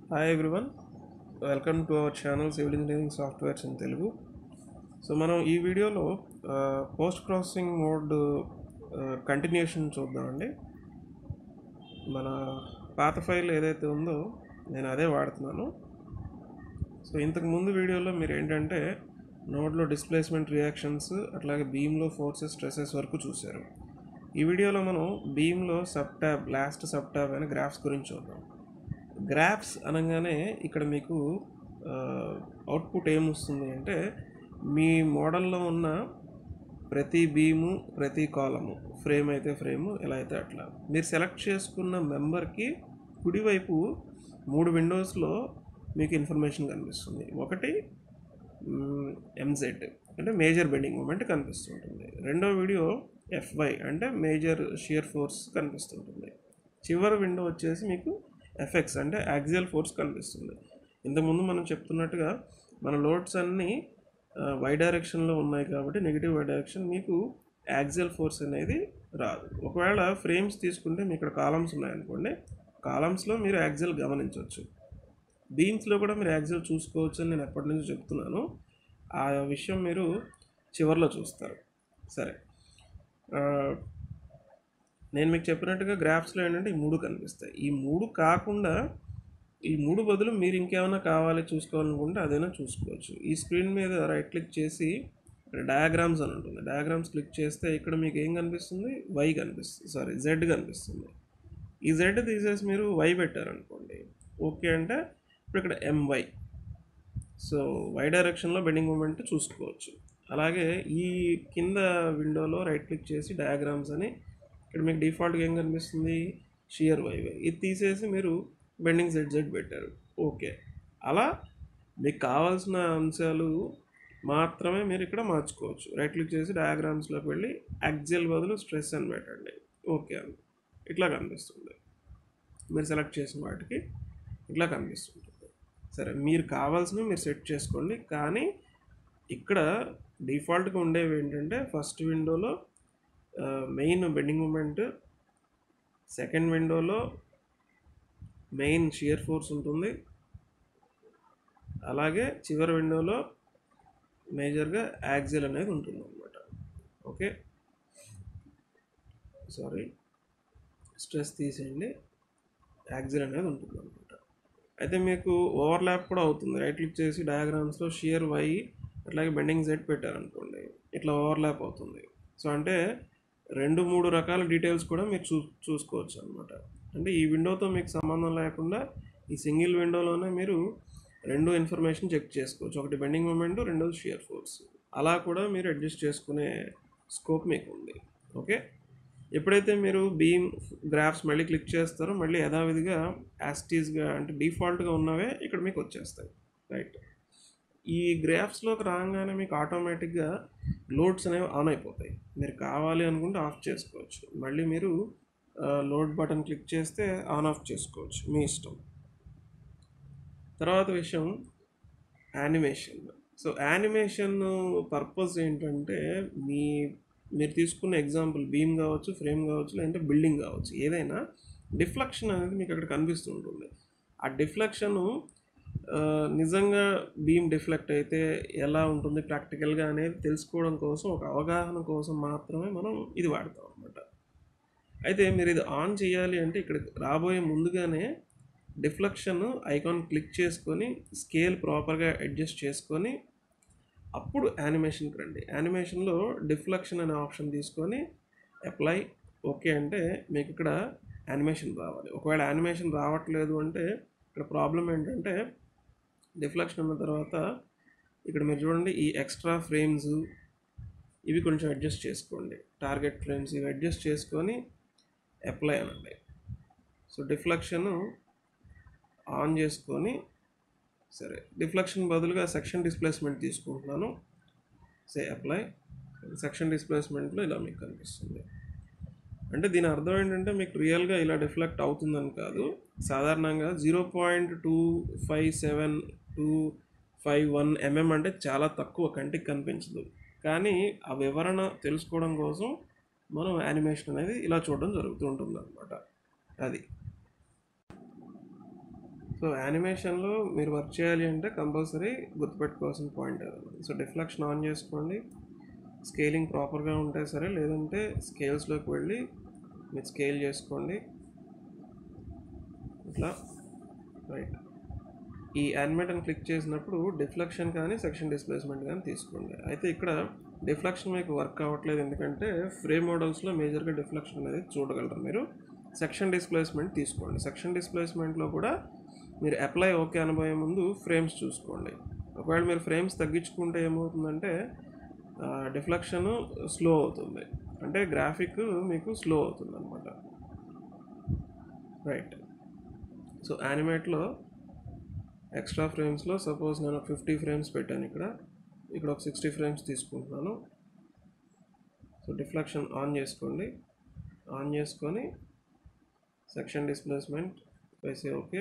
hi everyone welcome to our channel civil engineering softwares in Telugu so మనం ఈ వీడియోలో post processing mode continuation చూద్దామండి మన పాత ఫైల్ ఏదైతే ఉందో నేను అదే వాడుతున్నాను సో ఇంతకు ముందు వీడియోలో మీరు ఏంటంటే నోడ్లో డిస్ప్లేస్మెంట్ రియాక్షన్స్ అట్లాగే బీమ్లో ఫోర్సెస్ స్ట్రెసెస్ వరకు చూశారు ఈ వీడియోలో మనం బీమ్లో sub tab last sub tab అయిన గ్రాఫ్స్ గురించి చూద్దాం గ్రాఫ్స్ అనగానే ఇక్కడ మీకు అవుట్పుట్ ఏమొస్తుంది అంటే మీ మోడల్లో ఉన్న ప్రతి బీము ప్రతి కాలము ఫ్రేమ్ అయితే ఫ్రేము ఎలా అయితే అట్లా మీరు సెలెక్ట్ చేసుకున్న మెంబర్కి కుడివైపు మూడు విండోస్లో మీకు ఇన్ఫర్మేషన్ కనిపిస్తుంది ఒకటి ఎంజెడ్ అంటే మేజర్ బెండింగ్ మూమెంట్ కనిపిస్తుంటుంది రెండో వీడియో ఎఫ్వై అంటే మేజర్ షియర్ ఫోర్స్ కనిపిస్తుంటుంది చివరి విండో వచ్చేసి మీకు ఎఫెక్ట్స్ అంటే యాక్సియల్ ఫోర్స్ కనిపిస్తుంది ఇంతకుముందు మనం చెప్తున్నట్టుగా మన లోడ్స్ అన్నీ వై డైరెక్షన్లో ఉన్నాయి కాబట్టి నెగిటివ్ వై డైరెక్షన్ మీకు యాక్సియల్ ఫోర్స్ అనేది రాదు ఒకవేళ ఫ్రేమ్స్ తీసుకుంటే మీ ఇక్కడ కాలమ్స్ ఉన్నాయనుకోండి కాలమ్స్లో మీరు యాక్సియల్ గమనించవచ్చు బీమ్స్లో కూడా మీరు యాక్సియల్ చూసుకోవచ్చు అని నేను ఎప్పటి నుంచి చెప్తున్నాను ఆ విషయం మీరు చివరిలో చూస్తారు సరే నేను మీకు చెప్పినట్టుగా గ్రాఫ్స్లో ఏంటంటే ఈ మూడు కనిపిస్తాయి ఈ మూడు కాకుండా ఈ మూడు బదులు మీరు ఇంకేమైనా కావాలి చూసుకోవాలనుకుంటే అదైనా చూసుకోవచ్చు ఈ స్క్రీన్ మీద రైట్ క్లిక్ చేసి ఇక్కడ డయాగ్రామ్స్ అని ఉంటుంది డయాగ్రామ్స్ క్లిక్ చేస్తే ఇక్కడ మీకు ఏం కనిపిస్తుంది వై కనిపిస్తుంది సారీ జెడ్ కనిపిస్తుంది ఈ జెడ్ తీసేసి మీరు వై పెట్టారనుకోండి ఓకే అంటే ఇప్పుడు ఇక్కడ ఎంవై సో వై డైరెక్షన్లో బెండింగ్ మూమెంట్ చూసుకోవచ్చు అలాగే ఈ కింద విండోలో రైట్ క్లిక్ చేసి డయాగ్రామ్స్ అని ఇక్కడ మీకు డిఫాల్ట్గా ఏం కనిపిస్తుంది షియర్ వైవే ఇది తీసేసి మీరు బెండింగ్ జెడ్ జెడ్ పెట్టారు ఓకే అలా మీకు కావాల్సిన అంశాలు మాత్రమే మీరు ఇక్కడ మార్చుకోవచ్చు రైట్ క్లిక్ చేసి డయాగ్రామ్స్లోకి వెళ్ళి యాక్సియల్ బదులు స్ట్రెస్ అని పెట్టండి ఓకే అని ఇట్లా కనిపిస్తుంది మీరు సెలెక్ట్ చేసిన వాటికి ఇట్లా కనిపిస్తుంటుంది సరే మీరు కావాల్సినవి మీరు సెట్ చేసుకోండి కానీ ఇక్కడ డిఫాల్ట్గా ఉండేవి ఏంటంటే ఫస్ట్ విండోలో మెయిన్ బెండింగ్ మూమెంట్ సెకండ్ విండోలో మెయిన్ షియర్ ఫోర్స్ ఉంటుంది అలాగే చివరి విండోలో మేజర్గా యాక్సిల్ అనేది ఉంటుంది అనమాట ఓకే సారీ స్ట్రెస్ తీసేయండి యాక్సిల్ అనేది ఉంటుంది అనమాట అయితే మీకు ఓవర్లాప్ కూడా అవుతుంది రైట్ క్లిక్ చేసి డయాగ్రామ్స్లో షియర్ వై అట్లాగే బెండింగ్ జెడ్ పెట్టారనుకోండి ఇట్లా ఓవర్లాప్ అవుతుంది సో అంటే రెండు మూడు రకాల డీటెయిల్స్ కూడా మీరు చూ చూసుకోవచ్చు అనమాట అంటే ఈ విండోతో మీకు సంబంధం లేకుండా ఈ సింగిల్ విండోలోనే మీరు రెండు ఇన్ఫర్మేషన్ చెక్ చేసుకోవచ్చు ఒకటి బెండింగ్ మూమెంట్ రెండోది షియర్ ఫోర్స్ అలా కూడా మీరు అడ్జస్ట్ చేసుకునే స్కోప్ మీకు ఉంది ఓకే ఎప్పుడైతే మీరు బీమ్ గ్రాఫ్స్ మళ్ళీ క్లిక్ చేస్తారో మళ్ళీ యథావిధిగా యాస్టీస్గా అంటే డిఫాల్ట్గా ఉన్నవే ఇక్కడ మీకు వచ్చేస్తాయి రైట్ ఈ గ్రాఫ్స్లోకి రాగానే మీకు ఆటోమేటిక్గా లోడ్స్ అనేవి ఆన్ అయిపోతాయి మీరు కావాలి అనుకుంటే ఆఫ్ చేసుకోవచ్చు మళ్ళీ మీరు లోడ్ బటన్ క్లిక్ చేస్తే ఆన్ ఆఫ్ చేసుకోవచ్చు మీ ఇష్టం తర్వాత విషయం యానిమేషన్ సో యానిమేషన్ పర్పస్ ఏంటంటే మీ మీరు తీసుకున్న ఎగ్జాంపుల్ బీమ్ కావచ్చు ఫ్రేమ్ కావచ్చు లేదంటే బిల్డింగ్ కావచ్చు ఏదైనా డిఫ్లెక్షన్ అనేది మీకు అక్కడ కనిపిస్తుంటుంది ఆ డిఫ్లెక్షను నిజంగా బీమ్ డిఫ్లెక్ట్ అయితే ఎలా ఉంటుంది ప్రాక్టికల్గా అనేది తెలుసుకోవడం కోసం ఒక అవగాహన కోసం మాత్రమే మనం ఇది వాడతాం అనమాట అయితే మీరు ఇది ఆన్ చేయాలి అంటే ఇక్కడ రాబోయే ముందుగానే డిఫ్లెక్షన్ ఐకాన్ క్లిక్ చేసుకొని స్కేల్ ప్రాపర్గా అడ్జస్ట్ చేసుకొని అప్పుడు యానిమేషన్కి రండి యానిమేషన్లో డిఫ్లెక్షన్ అనే ఆప్షన్ తీసుకొని అప్లై ఓకే అంటే మీకు ఇక్కడ యానిమేషన్ రావాలి ఒకవేళ యానిమేషన్ రావట్లేదు అంటే ఇక్కడ ప్రాబ్లం ఏంటంటే డిఫ్లెక్షన్ ఉన్న తర్వాత ఇక్కడ మీరు చూడండి ఈ ఎక్స్ట్రా ఫ్రేమ్స్ ఇవి కొంచెం అడ్జస్ట్ చేసుకోండి టార్గెట్ ఫ్రేమ్స్ ఇవి అడ్జస్ట్ చేసుకొని అప్లై అనండి సో డిఫ్లెక్షన్ ఆన్ చేసుకొని సరే డిఫ్లెక్షన్ బదులుగా సెక్షన్ డిస్ప్లేస్మెంట్ తీసుకుంటున్నాను సే అప్లై సెక్షన్ డిస్ప్లేస్మెంట్లో ఇలా మీకు కనిపిస్తుంది అంటే దీని అర్థం ఏంటంటే మీకు రియల్గా ఇలా డిఫ్లెక్ట్ అవుతుందని కాదు సాధారణంగా zero point two five seven two five one M M అంటే చాలా తక్కువ కంటికి కనిపించదు కానీ ఆ వివరణ తెలుసుకోవడం కోసం మనం యానిమేషన్ అనేది ఇలా చూడడం జరుగుతూ ఉంటుంది అనమాట అది సో యానిమేషన్లో మీరు వర్క్ చేయాలి అంటే కంపల్సరీ గుర్తుపెట్టుకోవాల్సిన పాయింట్ అది సో డిఫ్లెక్షన్ ఆన్ చేసుకోండి స్కేలింగ్ ప్రాపర్గా ఉంటే సరే లేదంటే స్కేల్స్లోకి వెళ్ళి మీరు స్కేల్ చేసుకోండి ఇట్లా రైట్ ఈ యానిమేట్ అని క్లిక్ చేసినప్పుడు డిఫ్లెక్షన్ కానీ సెక్షన్ డిస్ప్లేస్మెంట్ కానీ తీసుకోండి అయితే ఇక్కడ డిఫ్లెక్షన్ మీకు వర్క్ అవ్వట్లేదు ఎందుకంటే ఫ్రేమ్ మోడల్స్లో మేజర్గా డిఫ్లెక్షన్ అనేది చూడగలరు మీరు సెక్షన్ డిస్ప్లేస్మెంట్ తీసుకోండి సెక్షన్ డిస్ప్లేస్మెంట్లో కూడా మీరు అప్లై ఓకే అనబోయే ముందు ఫ్రేమ్స్ చూసుకోండి ఒకవేళ మీరు ఫ్రేమ్స్ తగ్గించుకుంటే ఏమవుతుందంటే డిఫ్లెక్షన్ స్లో అవుతుంది అంటే గ్రాఫిక్ మీకు స్లో అవుతుంది అనమాట రైట్ సో యానిమేట్లో ఎక్స్ట్రా ఫ్రేమ్స్లో సపోజ్ నేను ఫిఫ్టీ ఫ్రేమ్స్ పెట్టాను ఇక్కడ ఇక్కడ ఒక సిక్స్టీ ఫ్రేమ్స్ తీసుకుంటున్నాను సో డిఫ్లెక్షన్ ఆన్ చేసుకోండి ఆన్ చేసుకొని సెక్షన్ డిస్ప్లేస్మెంట్ వేసే ఓకే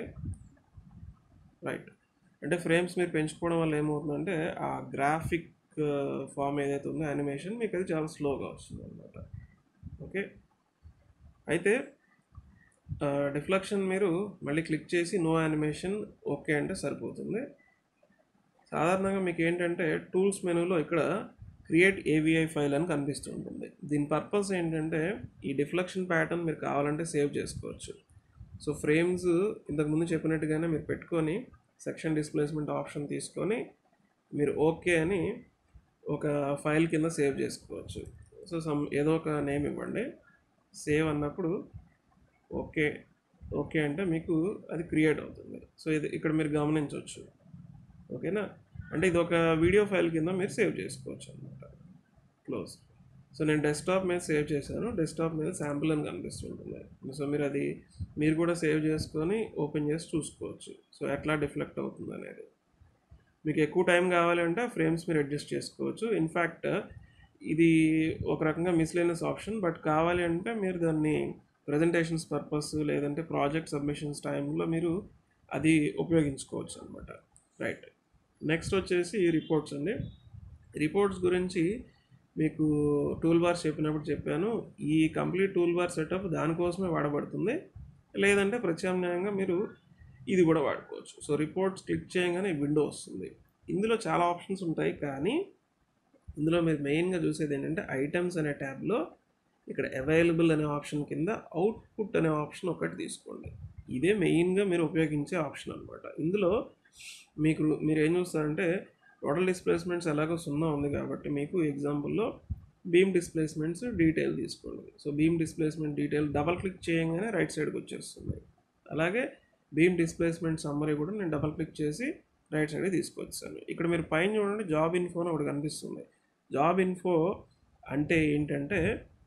రైట్ అంటే ఫ్రేమ్స్ మీరు పెంచుకోవడం వల్ల ఏమవుతుందంటే ఆ గ్రాఫిక్ ఫామ్ ఏదైతే ఉందో యానిమేషన్ మీకు అది చాలా స్లోగా వస్తుంది అనమాట ఓకే అయితే డిఫ్లెక్షన్ మీరు మళ్ళీ క్లిక్ చేసి నో యానిమేషన్ ఓకే అంటే సరిపోతుంది సాధారణంగా మీకు ఏంటంటే టూల్స్ మెనూలో ఇక్కడ క్రియేట్ ఏవిఐ ఫైల్ అని కనిపిస్తూ ఉంటుంది దీని పర్పస్ ఏంటంటే ఈ డిఫ్లెక్షన్ ప్యాటర్న్ మీరు కావాలంటే సేవ్ చేసుకోవచ్చు సో ఫ్రేమ్స్ ఇంతకుముందు చెప్పినట్టుగానే మీరు పెట్టుకొని సెక్షన్ డిస్ప్లేస్మెంట్ ఆప్షన్ తీసుకొని మీరు ఓకే అని ఒక ఫైల్ కింద సేవ్ చేసుకోవచ్చు సో సమ్ ఏదో ఒక నేమ్ ఇవ్వండి సేవ్ అన్నప్పుడు ఓకే ఓకే అంటే మీకు అది క్రియేట్ అవుతుంది సో ఇది ఇక్కడ మీరు గమనించవచ్చు ఓకేనా అంటే ఇది ఒక వీడియో ఫైల్ కింద మీరు సేవ్ చేసుకోవచ్చు అనమాట క్లోజ్ సో నేను డెస్క్టాప్ మీద సేవ్ చేశాను డెస్క్టాప్ మీద శాంపుల్ అని కనిపిస్తుంటుంది సో మీరు అది మీరు కూడా సేవ్ చేసుకొని ఓపెన్ చేసి చూసుకోవచ్చు సో ఎట్లా డిఫ్లెక్ట్ అవుతుంది అనేది మీకు ఎక్కువ టైం కావాలంటే ఫ్రేమ్స్ మీరు అడ్జస్ట్ చేసుకోవచ్చు ఇన్ఫ్యాక్ట్ ఇది ఒక రకంగా మిస్లేనియస్ ఆప్షన్ బట్ కావాలి అంటే మీరు దాన్ని ప్రజెంటేషన్స్ పర్పస్ లేదంటే ప్రాజెక్ట్ సబ్మిషన్స్ టైంలో మీరు అది ఉపయోగించుకోవచ్చు అనమాట రైట్ నెక్స్ట్ వచ్చేసి రిపోర్ట్స్ అండి రిపోర్ట్స్ గురించి మీకు టూల్ బార్ చెప్పినప్పుడు చెప్పాను ఈ కంప్లీట్ టూల్ బార్ సెటప్ దానికోసమే వాడబడుతుంది లేదంటే ప్రత్యామ్నాయంగా మీరు ఇది కూడా వాడుకోవచ్చు సో రిపోర్ట్స్ క్లిక్ చేయగానే విండో వస్తుంది ఇందులో చాలా ఆప్షన్స్ ఉంటాయి కానీ ఇందులో మీరు మెయిన్గా చూసేది ఏంటంటే ఐటమ్స్ అనే ట్యాబ్లో ఇక్కడ అవైలబుల్ అనే ఆప్షన్ కింద అవుట్పుట్ అనే ఆప్షన్ ఒకటి తీసుకోండి ఇదే మెయిన్గా మీరు ఉపయోగించే ఆప్షన్ అనమాట ఇందులో మీకు మీరు ఏం చూస్తారంటే టోటల్ డిస్ప్లేస్మెంట్స్ ఎలాగో సున్నా ఉంది కాబట్టి మీకు ఎగ్జాంపుల్లో బీమ్ డిస్ప్లేస్మెంట్స్ డీటెయిల్ తీసుకోండి so beam displacement detail double click చేయగానే రైట్ సైడ్కి వచ్చేస్తుంది అలాగే బీమ్ డిస్ప్లేస్మెంట్ సమ్మరీ కూడా నేను డబల్ క్లిక్ చేసి రైట్ సైడ్ తీసుకొచ్చాను ఇక్కడ మీరు పైన చూడండి జాబ్ ఇన్ఫో అని ఒకటి కనిపిస్తుంది జాబ్ ఇన్ఫో అంటే ఏంటంటే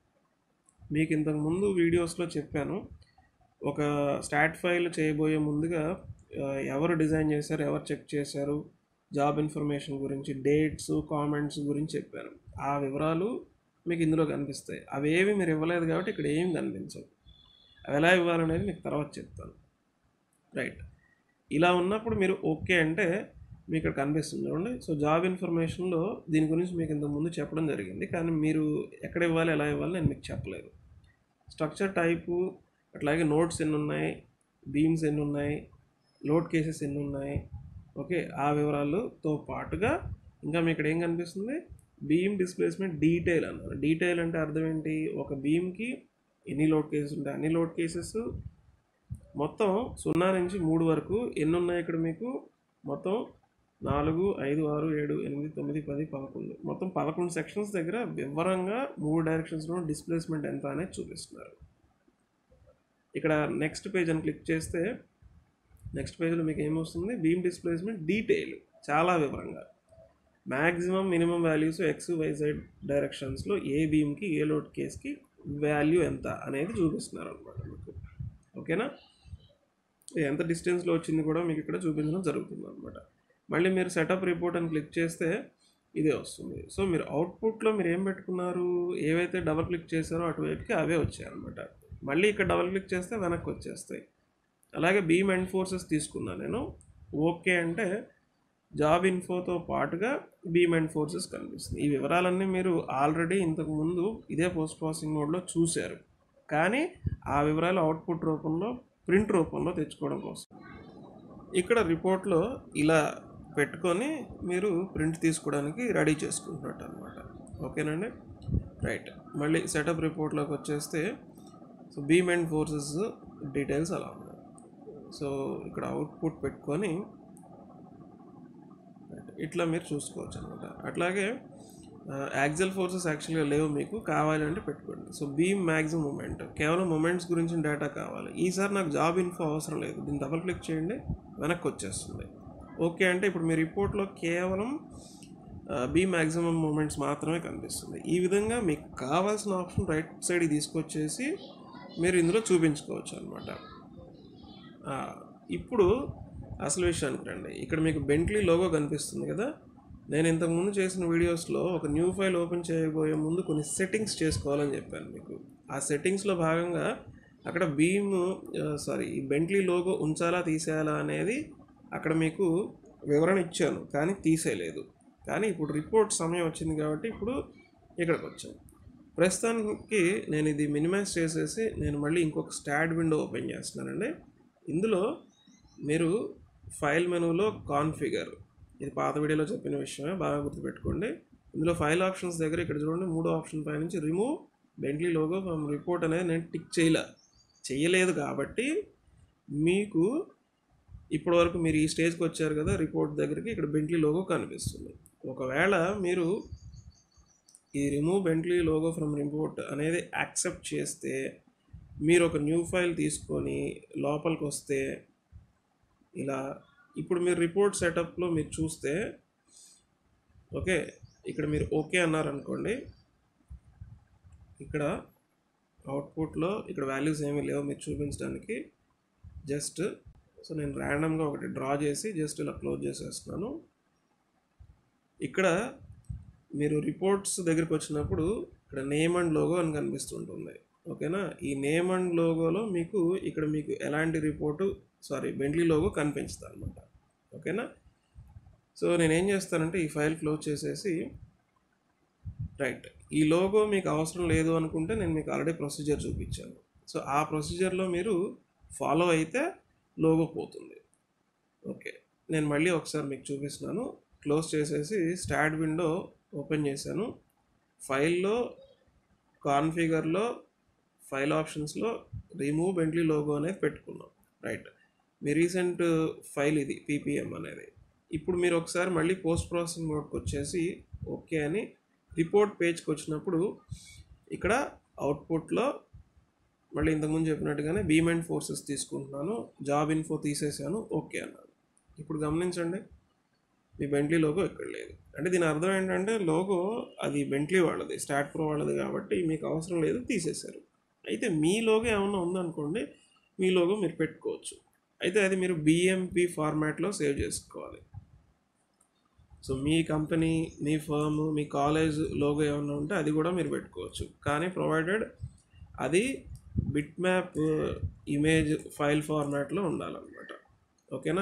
మీకు ఇంతకు ముందు వీడియోస్లో చెప్పాను ఒక స్టాట్ ఫైల్ చేయబోయే ముందుగా ఆ, ఎవరు డిజైన్ చేశారు ఎవరు చెక్ చేశారు జాబ్ ఇన్ఫర్మేషన్ గురించి డేట్స్ కామెంట్స్ గురించి చెప్పాను ఆ వివరాలు మీకు ఇందులో కనిపిస్తాయి అవేవి మీరు ఇవ్వలేదు కాబట్టి ఇక్కడ ఏం కనిపించవు అవి ఎలా ఇవ్వాలనేది మీకు తర్వాత చెప్తాను రైట్ ఇలా ఉన్నప్పుడు మీరు ఓకే అంటే మీకు ఇక్కడ కనిపిస్తుంది చూడండి సో జాబ్ ఇన్ఫర్మేషన్లో దీని గురించి మీకు ఇంతకు ముందు చెప్పడం జరిగింది కానీ మీరు ఎక్కడ ఇవ్వాలి ఎలా ఇవ్వాలి నేను మీకు చెప్పలేదు స్ట్రక్చర్ టైపు అట్లాగే నోట్స్ ఎన్ని ఉన్నాయి బీమ్స్ ఎన్ని ఉన్నాయి లోడ్ కేసెస్ ఎన్ని ఉన్నాయి ఓకే ఆ వివరాలతో పాటుగా ఇంకా మీకు ఇక్కడ ఏం కనిపిస్తుంది బీమ్ డిస్ప్లేస్మెంట్ డీటెయిల్ అన్నారు డీటెయిల్ అంటే అర్థం ఏంటి ఒక బీమ్కి ఎన్ని లోడ్ కేసెస్ ఉంటాయి అన్ని లోడ్ కేసెస్ మొత్తం సున్నా నుంచి మూడు వరకు ఎన్ని ఉన్నాయి ఇక్కడ మీకు మొత్తం నాలుగు ఐదు ఆరు ఏడు ఎనిమిది తొమ్మిది పది పదకొండు మొత్తం పదకొండు సెక్షన్స్ దగ్గర వివరంగా మూడు డైరెక్షన్స్లో డిస్ప్లేస్మెంట్ ఎంత అనేది చూపిస్తున్నారు ఇక్కడ నెక్స్ట్ పేజ్ అని క్లిక్ చేస్తే నెక్స్ట్ పేజ్లో మీకు ఏమొస్తుంది బీమ్ డిస్ప్లేస్మెంట్ డీటెయిల్ చాలా వివరంగా maximum minimum values X Y Z డైరెక్షన్స్లో ఏ బీమ్కి ఏ లోడ్ కేస్కి వాల్యూ ఎంత అనేది చూపిస్తున్నారు అనమాట మీకు ఓకేనా ఎంత డిస్టెన్స్లో వచ్చింది కూడా మీకు ఇక్కడ చూపించడం జరుగుతుంది అనమాట మళ్ళీ మీరు సెటప్ రిపోర్ట్ అని క్లిక్ చేస్తే ఇదే వస్తుంది సో మీరు అవుట్పుట్లో మీరు ఏం పెట్టుకున్నారు ఏవైతే డబల్ క్లిక్ చేశారో అటువైపుకి అవే వచ్చాయి అనమాట మళ్ళీ ఇక్కడ డబల్ క్లిక్ చేస్తే వెనక్కి వచ్చేస్తాయి అలాగే బీమ్ అండ్ ఫోర్సెస్ తీసుకున్నాను నేను ఓకే అంటే జాబ్ ఇన్ఫోతో పాటుగా బీమ్ అండ్ ఫోర్సెస్ కనిపిస్తుంది ఈ వివరాలన్నీ మీరు ఆల్రెడీ ఇంతకు ముందు ఇదే పోస్ట్ ప్రాసెసింగ్ మోడ్లో చూశారు కానీ ఆ వివరాలు అవుట్పుట్ రూపంలో ప్రింట్ రూపంలో తెచ్చుకోవడం కోసం ఇక్కడ రిపోర్ట్లో ఇలా పెట్టుకొని మీరు ప్రింట్ తీసుకోవడానికి రెడీ చేసుకుంటున్నట్టు అనమాట ఓకేనండి రైట్ మళ్ళీ సెటప్ రిపోర్ట్లోకి వచ్చేస్తే so beam and forces details అలా ఉన్నాయి సో ఇక్కడ అవుట్పుట్ పెట్టుకొని ఇట్లా మీరు చూసుకోవచ్చు అనమాట అట్లాగే యాక్సల్ ఫోర్సెస్ యాక్చువల్గా లేవు మీకు కావాలంటే పెట్టుకోండి సో బీమ్ మ్యాక్సిమం మూమెంట్ కేవలం మూమెంట్స్ గురించి డేటా కావాలి ఈసారి నాకు జాబ్ ఇన్ఫో అవసరం లేదు దీన్ని డబల్ క్లిక్ చేయండి వెనక్కి వచ్చేస్తుంది ఓకే అంటే ఇప్పుడు మీ రిపోర్ట్లో కేవలం బీ మ్యాక్సిమం మూమెంట్స్ మాత్రమే కనిపిస్తుంది ఈ విధంగా మీకు కావాల్సిన ఆప్షన్ రైట్ సైడ్ తీసుకొచ్చేసి మీరు ఇందులో చూపించుకోవచ్చు అనమాట ఇప్పుడు అసలు విషయానికి రండి ఇక్కడ మీకు బెంట్లీ లోగో కనిపిస్తుంది కదా నేను ఇంతకుముందు చేసిన వీడియోస్లో ఒక న్యూ ఫైల్ ఓపెన్ చేయబోయే ముందు కొన్ని సెట్టింగ్స్ చేసుకోవాలని చెప్పాను మీకు ఆ సెట్టింగ్స్లో భాగంగా అక్కడ బీమ్ సారీ ఈ బెంట్లీ లోగో ఉంచాలా తీసేయాలా అనేది అక్కడ మీకు వివరణ ఇచ్చాను కానీ తీసేయలేదు కానీ ఇప్పుడు రిపోర్ట్ సమయం వచ్చింది కాబట్టి ఇప్పుడు ఇక్కడికి వచ్చాం ప్రస్తుతానికి నేను ఇది మినిమైజ్ చేసేసి నేను మళ్ళీ ఇంకొక స్టాడ్ విండో ఓపెన్ చేస్తున్నానండి ఇందులో మీరు ఫైల్ మెనూలో కాన్ఫిగర్ ఇది పాత వీడియోలో చెప్పిన విషయమే బాగా గుర్తుపెట్టుకోండి ఇందులో ఫైల్ ఆప్షన్స్ దగ్గర ఇక్కడ చూడండి మూడో ఆప్షన్ పై నుంచి remove Bentley logo from report అనేది నేను టిక్ చేయలే చేయలేదు కాబట్టి మీకు ఇప్పటివరకు మీరు ఈ స్టేజ్కి వచ్చారు కదా రిపోర్ట్ దగ్గరికి ఇక్కడ బెంట్లీ లోగో కనిపిస్తుంది ఒకవేళ మీరు ఈ remove Bentley logo from report అనేది యాక్సెప్ట్ చేస్తే మీరు ఒక న్యూ ఫైల్ తీసుకొని లోపలికి వస్తే ఇలా ఇప్పుడు మీరు రిపోర్ట్ సెటప్లో మీరు చూస్తే ఓకే ఇక్కడ మీరు ఓకే అన్నారనుకోండి ఇక్కడ అవుట్పుట్లో ఇక్కడ వాల్యూస్ ఏమీ లేవు మీరు చూపించడానికి జస్ట్ సో నేను ర్యాండమ్గా ఒకటి డ్రా చేసి జస్ట్ ఇలా క్లోజ్ చేసేస్తున్నాను ఇక్కడ మీరు రిపోర్ట్స్ దగ్గరికి వచ్చినప్పుడు ఇక్కడ నేమ్ అండ్ లోగో అని కనిపిస్తుంటుంది ఓకేనా ఈ నేమ్ అండ్ లోగోలో మీకు ఇక్కడ మీకు ఎలాంటి రిపోర్టు సారీ బెంట్లీ లోగో కనిపించుతుంది అనమాట ఓకేనా సో నేను ఏం చేస్తానంటే ఈ ఫైల్ క్లోజ్ చేసేసి రైట్ ఈ లోగో మీకు అవసరం లేదు అనుకుంటే నేను మీకు ఆల్రెడీ ప్రొసీజర్ చూపించాను సో ఆ ప్రొసీజర్లో మీరు ఫాలో అయితే లోగో పోతుంది ఓకే నేను మళ్ళీ ఒకసారి మీకు చూపిస్తున్నాను క్లోజ్ చేసేసి స్టార్ట్ విండో ఓపెన్ చేశాను ఫైల్లో కాన్ఫిగర్లో ఫైల్ ఆప్షన్స్లో రిమూవ్ బెంట్లీ లోగో అనేది పెట్టుకున్నాం రైట్ మీ రీసెంట్ ఫైల్ ఇది పీపీఎం అనేది ఇప్పుడు మీరు ఒకసారి మళ్ళీ పోస్ట్ ప్రాసెసింగ్ మోడ్కి వచ్చేసి ఓకే అని రిపోర్ట్ పేజ్కి వచ్చినప్పుడు ఇక్కడ అవుట్పుట్లో మళ్ళీ ఇంతకుముందు చెప్పినట్టుగానే బీమ్ అండ్ ఫోర్సెస్ తీసుకుంటున్నాను జాబ్ ఇన్ఫో తీసేసాను ఓకే అన్నాను ఇప్పుడు గమనించండి మీ బెంట్లీ లోగో ఇక్కడ లేదు అంటే దీని అర్థం ఏంటంటే లోగో అది బెంట్లీ వాళ్ళది స్టార్ట్ ప్రో వాళ్ళది కాబట్టి మీకు అవసరం లేదు తీసేశారు అయితే మీ లోగో ఏమన్నా ఉందనుకోండి మీ లోగో మీరు పెట్టుకోవచ్చు అయితే అది మీరు బిఎంపి ఫార్మాట్లో సేవ్ చేసుకోవాలి సో మీ కంపెనీ మీ ఫర్మ్ మీ కాలేజ్ లోగో ఏమన్నా ఉంటే అది కూడా మీరు పెట్టుకోవచ్చు కానీ ప్రొవైడెడ్ అది బిట్ మ్యాప్ ఇమేజ్ ఫైల్ ఫార్మాట్లో ఉండాలన్నమాట ఓకేనా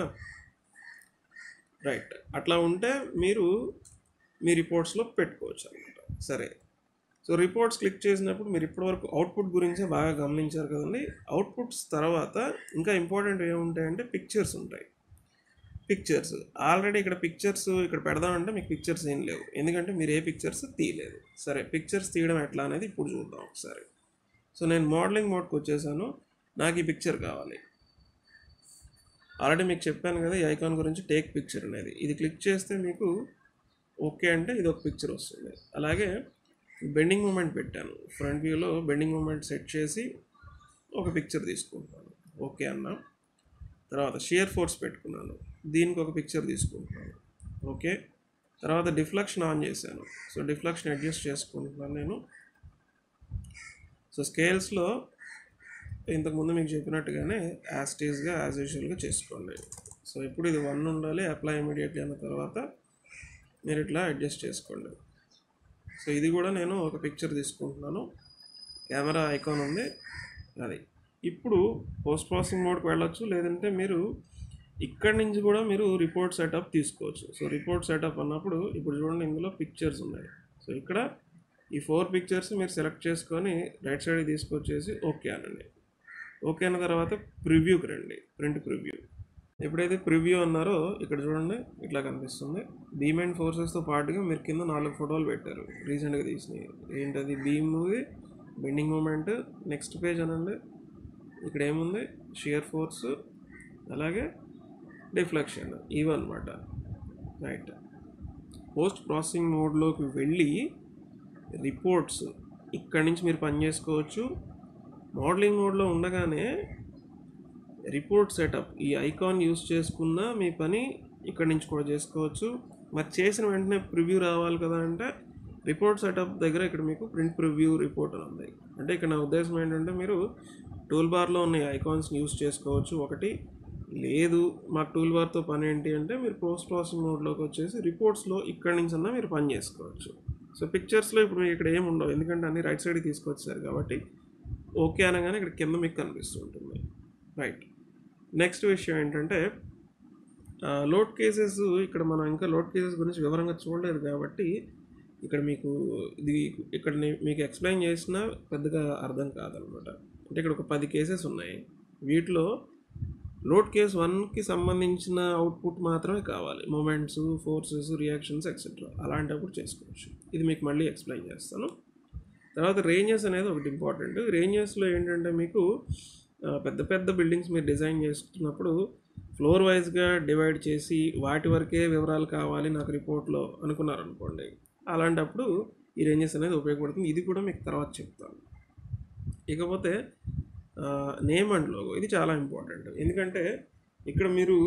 రైట్ అట్లా ఉంటే మీరు మీ రిపోర్ట్స్లో పెట్టుకోవచ్చు అనమాట సరే సో రిపోర్ట్స్ క్లిక్ చేసినప్పుడు మీరు ఇప్పటివరకు అవుట్పుట్ గురించే బాగా గమనించారు కదండి అవుట్పుట్స్ తర్వాత ఇంకా ఇంపార్టెంట్ ఏముంటాయంటే పిక్చర్స్ ఉంటాయి పిక్చర్స్ ఆల్రెడీ ఇక్కడ పిక్చర్స్ ఇక్కడ పెడదామంటే మీకు పిక్చర్స్ ఏం లేవు ఎందుకంటే మీరు ఏ పిక్చర్స్ తీయలేదు సరే పిక్చర్స్ తీయడం ఎట్లా అనేది ఇప్పుడు చూద్దాం ఒకసారి సో నేను మోడలింగ్ మోడ్కి వచ్చేసాను నాకు ఈ పిక్చర్ కావాలి ఆల్రెడీ మీకు చెప్పాను కదా ఈ ఐకాన్ గురించి టేక్ పిక్చర్ అనేది ఇది క్లిక్ చేస్తే మీకు ఓకే అంటే ఇది ఒక పిక్చర్ వస్తుంది అలాగే బెండింగ్ మూమెంట్ పెట్టాను ఫ్రంట్ వ్యూలో బెండింగ్ మూమెంట్ సెట్ చేసి ఒక పిక్చర్ తీసుకుంటున్నాను ఓకే అన్నా తర్వాత షియర్ ఫోర్స్ పెట్టుకున్నాను దీనికి ఒక పిక్చర్ తీసుకుంటున్నాను ఓకే తర్వాత డిఫ్లెక్షన్ ఆన్ చేశాను సో డిఫ్లెక్షన్ అడ్జస్ట్ చేసుకుంటున్నాను నేను సో స్కేల్స్లో ఇంతకుముందు మీకు చెప్పినట్టుగానే యాస్టీస్గా యాజ్ యూజువల్గా చేసుకోండి సో ఇప్పుడు ఇది వన్ ఉండాలి అప్లై ఇమీడియట్లీ అన్న తర్వాత మీరు ఇట్లా అడ్జస్ట్ చేసుకోండి సో ఇది కూడా నేను ఒక పిక్చర్ తీసుకుంటున్నాను కెమెరా ఐకాన్ ఉంది అది ఇప్పుడు పోస్ట్ ప్రాసెసింగ్ మోడ్కి వెళ్ళొచ్చు లేదంటే మీరు ఇక్కడి నుంచి కూడా మీరు రిపోర్ట్ సెటప్ తీసుకోవచ్చు సో రిపోర్ట్ సెటప్ అన్నప్పుడు ఇప్పుడు చూడండి ఇందులో పిక్చర్స్ ఉన్నాయి సో ఇక్కడ ఈ ఫోర్ పిక్చర్స్ మీరు సెలెక్ట్ చేసుకొని రైట్ సైడ్ తీసుకొచ్చేసి ఓకే అనండి ఓకే అన్న తర్వాత ప్రివ్యూకి రండి ప్రింట్ ప్రివ్యూ ఎప్పుడైతే ప్రివ్యూ అన్నారో ఇక్కడ చూడండి ఇట్లా కనిపిస్తుంది బీమ్ అండ్ ఫోర్సెస్తో పాటుగా మీరు కింద నాలుగు ఫోటోలు పెట్టారు రీసెంట్గా తీసినవి ఏంటది బీమ్ది బెండింగ్ మూమెంట్ నెక్స్ట్ పేజ్ అనండి ఇక్కడ ఏముంది షియర్ ఫోర్స్ అలాగే డిఫ్లెక్షన్ ఇవన్నమాట రైట్ పోస్ట్ ప్రాసెసింగ్ మోడ్లోకి వెళ్ళి రిపోర్ట్స్ ఇక్కడి నుంచి మీరు పని చేసుకోవచ్చు మోడలింగ్ మోడ్లో ఉండగానే రిపోర్ట్ సెటప్ ఈ ఐకాన్ యూస్ చేసుకున్న మీ పని ఇక్కడి నుంచి కూడా చేసుకోవచ్చు మరి చేసిన వెంటనే ప్రివ్యూ రావాలి కదా అంటే రిపోర్ట్ సెటప్ దగ్గర ఇక్కడ మీకు ప్రింట్ ప్రివ్యూ రిపోర్ట్ అని ఉంది అంటే ఇక్కడ నా ఉద్దేశం ఏంటంటే మీరు టూల్ బార్లో ఉన్న ఐకాన్స్ని యూస్ చేసుకోవచ్చు ఒకటి లేదు మాకు టూల్ బార్తో పని ఏంటి అంటే మీరు పోస్ట్ ప్రాసెసింగ్ మోడ్లోకి వచ్చేసి రిపోర్ట్స్లో ఇక్కడి నుంచి అన్నా మీరు పని చేసుకోవచ్చు సో పిక్చర్స్లో ఇప్పుడు మీకు ఇక్కడ ఏమి ఉండవు ఎందుకంటే అన్ని రైట్ సైడ్ తీసుకొచ్చారు కాబట్టి ఓకే అనగానే ఇక్కడ కింద మీకు కనిపిస్తుంటుంది రైట్ నెక్స్ట్ విషయం ఏంటంటే లోడ్ కేసెస్ ఇక్కడ మనం ఇంకా లోడ్ కేసెస్ గురించి వివరంగా చూడలేదు కాబట్టి ఇక్కడ మీకు ఇది ఇక్కడ నే- మీకు ఎక్స్ప్లెయిన్ చేసినా పెద్దగా అర్థం కాదనమాట అంటే ఇక్కడ ఒక పది కేసెస్ ఉన్నాయి వీటిలో లోడ్ కేస్ వన్కి సంబంధించిన అవుట్పుట్ మాత్రమే కావాలి మూమెంట్స్ ఫోర్సెస్ రియాక్షన్స్ ఎక్సెట్రా అలాంటప్పుడు చేసుకోవచ్చు ఇది మీకు మళ్ళీ ఎక్స్ప్లెయిన్ చేస్తాను తర్వాత రేంజెస్ అనేది ఒకటి ఇంపార్టెంట్ రేంజెస్లో ఏంటంటే మీకు ఆ, పెద్ద పెద్ద బిల్డింగ్స్ మీరు డిజైన్ చేస్తున్నప్పుడు ఫ్లోర్ వైజ్గా డివైడ్ చేసి వాటి వరకే వివరాలు కావాలి నాకు రిపోర్ట్లో అనుకున్నారనుకోండి అలాంటప్పుడు ఈ రేంజెస్ అనేది ఉపయోగపడుతుంది ఇది కూడా మీకు తర్వాత చెప్తాను ఇకపోతే నేమ్ అండ్ లోగో ఇది చాలా ఇంపార్టెంట్ ఎందుకంటే ఇక్కడ మీరు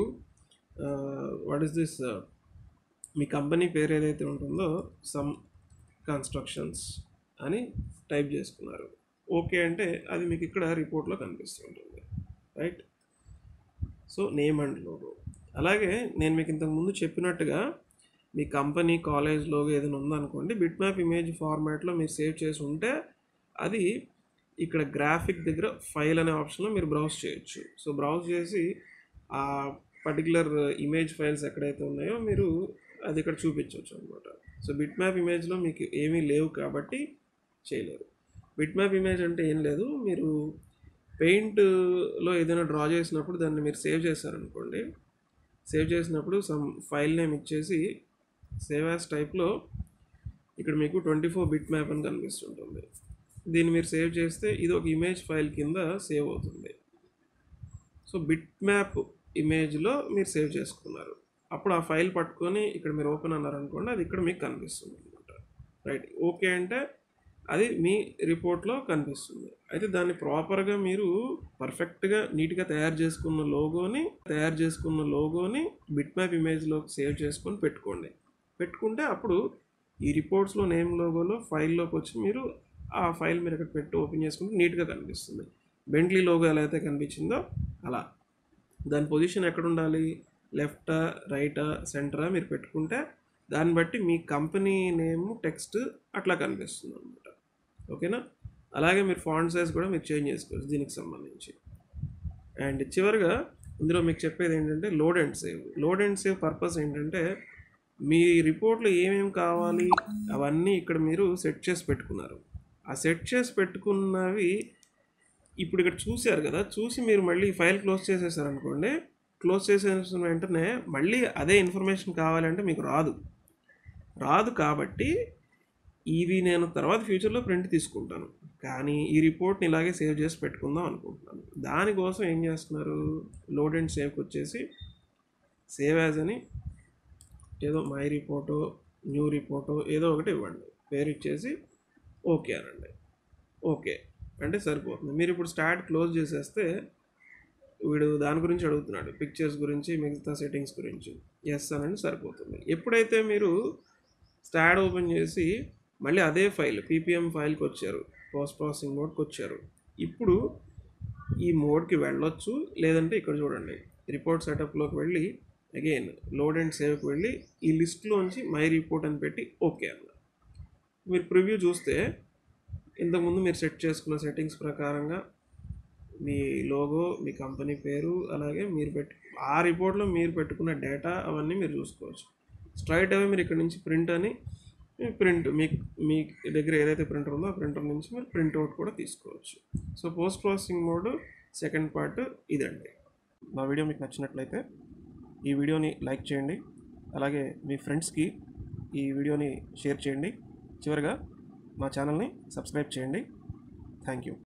వాట్ ఇస్ దిస్ మీ కంపెనీ పేరు ఏదైతే ఉంటుందో సమ్ కన్స్ట్రక్షన్స్ అని టైప్ చేసుకున్నారు ఓకే అంటే అది మీకు ఇక్కడ రిపోర్ట్లో కనిపిస్తుంటుంది right so name and logo అలాగే నేను మీకు ఇంతకు ముందు చెప్పినట్టుగా మీ కంపెనీ కాలేజ్ లోగో ఏదైనా ఉందనుకోండి బిట్ మ్యాప్ ఇమేజ్ ఫార్మాట్లో మీరు సేవ్ చేసి ఉంటే అది ఇక్కడ గ్రాఫిక్ దగ్గర ఫైల్ అనే ఆప్షన్లో మీరు బ్రౌజ్ చేయొచ్చు సో బ్రౌజ్ చేసి ఆ పర్టికులర్ ఇమేజ్ ఫైల్స్ ఎక్కడైతే ఉన్నాయో మీరు అది ఇక్కడ చూపించవచ్చు అనమాట సో బిట్ మ్యాప్ ఇమేజ్లో మీకు ఏమీ లేవు కాబట్టి చేయలేరు బిట్ మ్యాప్ ఇమేజ్ అంటే ఏం లేదు మీరు పెయింట్లో ఏదైనా డ్రా చేసినప్పుడు దాన్ని మీరు సేవ్ చేశారనుకోండి సేవ్ చేసినప్పుడు సమ్ ఫైల్ నేమ్ ఇచ్చేసి సేవ్ యాజ్ టైప్లో ఇక్కడ మీకు ట్వంటీ ఫోర్ బిట్ మ్యాప్ అని కనిపిస్తుంటుంది దీన్ని మీరు సేవ్ చేస్తే ఇది ఒక ఇమేజ్ ఫైల్ కింద సేవ్ అవుతుంది సో బిట్ మ్యాప్ ఇమేజ్లో మీరు సేవ్ చేసుకున్నారు అప్పుడు ఆ ఫైల్ పట్టుకొని ఇక్కడ మీరు ఓపెన్ అన్నారనుకోండి అది ఇక్కడ మీకు కనిపిస్తుంది అనమాట రైట్ ఓకే అంటే అది మీ రిపోర్ట్లో కనిపిస్తుంది అయితే దాన్ని ప్రాపర్గా మీరు పర్ఫెక్ట్గా నీట్గా తయారు చేసుకున్న లోగోని తయారు చేసుకున్న లోగోని బిట్ మ్యాప్ ఇమేజ్లో సేవ్ చేసుకొని పెట్టుకోండి పెట్టుకుంటే అప్పుడు ఈ రిపోర్ట్స్లో నేమ్ లోగోలో ఫైల్లోకి వచ్చి మీరు ఆ ఫైల్ మీరు ఇక్కడ పెట్టి ఓపెన్ చేసుకుంటే నీట్గా కనిపిస్తుంది బెంట్లీ లోగో ఎలా అయితే కనిపించిందో అలా దాని పొజిషన్ ఎక్కడ ఉండాలి లెఫ్టా రైటా సెంటరా మీరు పెట్టుకుంటే దాన్ని బట్టి మీ కంపెనీ నేమ్ టెక్స్ట్ అట్లా కనిపిస్తుంది అనమాట ఓకేనా అలాగే మీరు ఫాంట్ సైజ్ కూడా మీరు చేంజ్ చేసుకోవచ్చు దీనికి సంబంధించి అండ్ చివరిగా ఇందులో మీకు చెప్పేది ఏంటంటే load and save load and save purpose ఏంటంటే మీ రిపోర్ట్లో ఏమేమి కావాలి అవన్నీ ఇక్కడ మీరు సెట్ చేసి పెట్టుకున్నారు ఆ సెట్ చేసి పెట్టుకున్నవి ఇప్పుడు ఇక్కడ చూశారు కదా చూసి మీరు మళ్ళీ ఫైల్ క్లోజ్ చేసేసారు అనుకోండి క్లోజ్ చేసేసిన వెంటనే మళ్ళీ అదే ఇన్ఫర్మేషన్ కావాలంటే మీకు రాదు రాదు కాబట్టి ఇవి నేను తర్వాత ఫ్యూచర్లో ప్రింట్ తీసుకుంటాను కానీ ఈ రిపోర్ట్ని ఇలాగే సేవ్ చేసి పెట్టుకుందాం అనుకుంటున్నాను దానికోసం ఏం చేస్తున్నారు లోడ్ అండ్ సేవ్కి వచ్చేసి సేవ్ యాజ్ అని ఏదో మై రిపోర్టో న్యూ రిపోర్టో ఏదో ఒకటి ఇవ్వండి పేరు ఇచ్చేసి ఓకే అనండి ఓకే అంటే సరిపోతుంది మీరు ఇప్పుడు స్టార్ట్ క్లోజ్ చేసేస్తే వీడు దాని గురించి అడుగుతున్నాడు పిక్చర్స్ గురించి మిగతా సెట్టింగ్స్ గురించి ఎస్ అనండి సరిపోతుంది ఎప్పుడైతే మీరు స్టాడ్ ఓపెన్ చేసి మళ్ళీ అదే ఫైల్ పీపీఎం ఫైల్కి వచ్చారు పోస్ట్ ప్రాసెసింగ్ మోడ్కి వచ్చారు ఇప్పుడు ఈ మోడ్కి వెళ్ళొచ్చు లేదంటే ఇక్కడ చూడండి రిపోర్ట్ సెటప్లోకి వెళ్ళి అగైన్ లోడ్ అండ్ సేవ్కి వెళ్ళి ఈ లిస్ట్లోంచి మై రిపోర్ట్ అని పెట్టి ఓకే అన్న మీరు ప్రివ్యూ చూస్తే ఇంతకుముందు మీరు సెట్ చేసుకున్న సెట్టింగ్స్ ప్రకారంగా మీ లోగో మీ కంపెనీ పేరు అలాగే మీరు పెట్టు ఆ రిపోర్ట్లో మీరు పెట్టుకున్న డేటా అవన్నీ మీరు చూసుకోవచ్చు స్ట్రైట్ అవే మీరు ఇక్కడ నుంచి ప్రింట్ అని ప్రింట్ మీకు మీ దగ్గర ఏదైతే ప్రింటర్ ఉందో ఆ ప్రింటర్ నుంచి మీరు ప్రింట్ అవుట్ కూడా తీసుకోవచ్చు so post processing mode second part ఇదండి నా వీడియో మీకు నచ్చినట్లయితే ఈ వీడియోని లైక్ చేయండి అలాగే మీ ఫ్రెండ్స్కి ఈ వీడియోని షేర్ చేయండి చివరిగా మా ఛానల్ని సబ్స్క్రైబ్ చేయండి థ్యాంక్ యూ